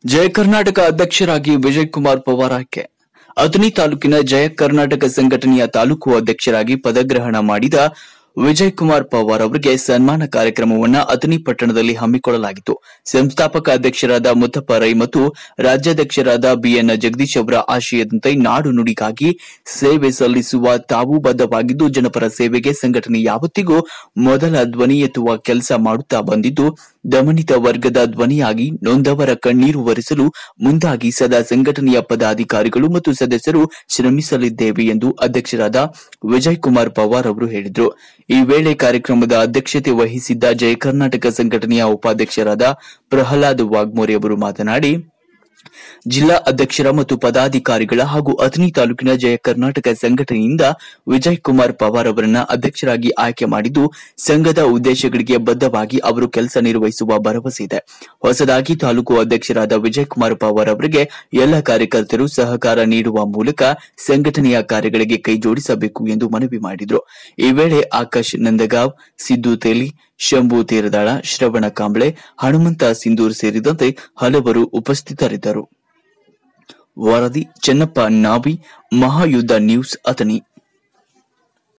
ಜಯ ಕರ್ನಾಟಕ ಅಧ್ಯಕ್ಷರಾಗಿ ವಿಜಯ್ ಕುಮಾರ್ ಪವಾರ್ ಆಯ್ಕೆ ಅಥಣಿ ತಾಲೂಕಿನ ಜಯ ಕರ್ನಾಟಕ ಸಂಘಟನೆಯ ತಾಲೂಕು ಅಧ್ಯಕ್ಷರಾಗಿ ಪದಗ್ರಹಣ ಮಾಡಿದ ವಿಜಯ್ ಕುಮಾರ್ ಪವಾರ್ ಅವರಿಗೆ ಸನ್ಮಾನ ಕಾರ್ಯಕ್ರಮವನ್ನ ಅಥಣಿ ಪಟ್ಟಣದಲ್ಲಿ ಹಮ್ಮಿಕೊಳ್ಳಲಾಗಿತ್ತು ಸಂಸ್ಥಾಪಕ ಅಧ್ಯಕ್ಷರಾದ ಮುತ್ತಪ್ಪ ರೈ ಮತ್ತು ರಾಜ್ಯಾಧ್ಯಕ್ಷರಾದ ಬಿಎನ್ ಜಗದೀಶ್ ಅವರ ಆಶಯದಂತೆ ನಾಡು ನುಡಿಗಾಗಿ ಸೇವೆ ಸಲ್ಲಿಸುವ ತಾವು ಬದ್ಧವಾಗಿದ್ದು ಜನಪರ ಸೇವೆಗೆ ಸಂಘಟನೆ ಯಾವತ್ತಿಗೂ ಮೊದಲ ಧ್ವನಿ ಎತ್ತುವ ಕೆಲಸ ಮಾಡುತ್ತಾ ಬಂದಿದ್ದು ದಮನಿತ ವರ್ಗದ ಧ್ವನಿಯಾಗಿ ನೊಂದವರ ಕಣ್ಣೀರು ಒರೆಸಲು ಮುಂದಾಗಿ ಸದಾ ಸಂಘಟನೆಯ ಪದಾಧಿಕಾರಿಗಳು ಮತ್ತು ಸದಸ್ಯರು ಶ್ರಮಿಸಲಿದ್ದೇವೆ ಎಂದು ಅಧ್ಯಕ್ಷರಾದ ವಿಜಯ್ ಕುಮಾರ್ ಪವಾರ್ ಅವರು ಹೇಳಿದರು ಈ ವೇಳೆ ಕಾರ್ಯಕ್ರಮದ ಅಧ್ಯಕ್ಷತೆ ವಹಿಸಿದ್ದ ಜಯ ಕರ್ನಾಟಕ ಸಂಘಟನೆಯ ಉಪಾಧ್ಯಕ್ಷರಾದ ಪ್ರಹ್ಲಾದ್ ವಾಗ್ಮೋರೆ ಅವರು ಮಾತನಾಡಿ ಜಿಲ್ಲಾ ಅಧ್ಯಕ್ಷರ ಮತ್ತು ಪದಾಧಿಕಾರಿಗಳ ಹಾಗೂ ಅಥಣಿ ತಾಲೂಕಿನ ಜಯ ಕರ್ನಾಟಕ ಸಂಘಟನೆಯಿಂದ ವಿಜಯ್ ಕುಮಾರ್ ಪವಾರ್ ಅವರನ್ನ ಅಧ್ಯಕ್ಷರಾಗಿ ಆಯ್ಕೆ ಮಾಡಿದ್ದು ಸಂಘದ ಉದ್ದೇಶಗಳಿಗೆ ಬದ್ಧವಾಗಿ ಅವರು ಕೆಲಸ ನಿರ್ವಹಿಸುವ ಭರವಸೆ ಇದೆ ಹೊಸದಾಗಿ ತಾಲೂಕು ಅಧ್ಯಕ್ಷರಾದ ವಿಜಯ್ ಕುಮಾರ್ ಪವಾರ್ ಅವರಿಗೆ ಎಲ್ಲ ಕಾರ್ಯಕರ್ತರು ಸಹಕಾರ ನೀಡುವ ಮೂಲಕ ಸಂಘಟನೆಯ ಕಾರ್ಯಗಳಿಗೆ ಕೈ ಜೋಡಿಸಬೇಕು ಎಂದು ಮನವಿ ಮಾಡಿದರು ಈ ವೇಳೆ ಆಕಾಶ್ ನಂದಗಾವ್ ಸಿದ್ದು ತೇಲಿ ಶಂಭು ತೀರದಾಳ ಶ್ರವಣ ಕಾಂಬ್ಳೆ ಹನುಮಂತ ಸಿಂಧೂರ್ ಸೇರಿದಂತೆ ಹಲವರು ಉಪಸ್ಥಿತರಿದ್ದರು ವರದಿ ಚೆನ್ನಪ್ಪ ನಾವಿ ಮಹಾಯುದ್ಧ ನ್ಯೂಸ್ ಅಥಣಿ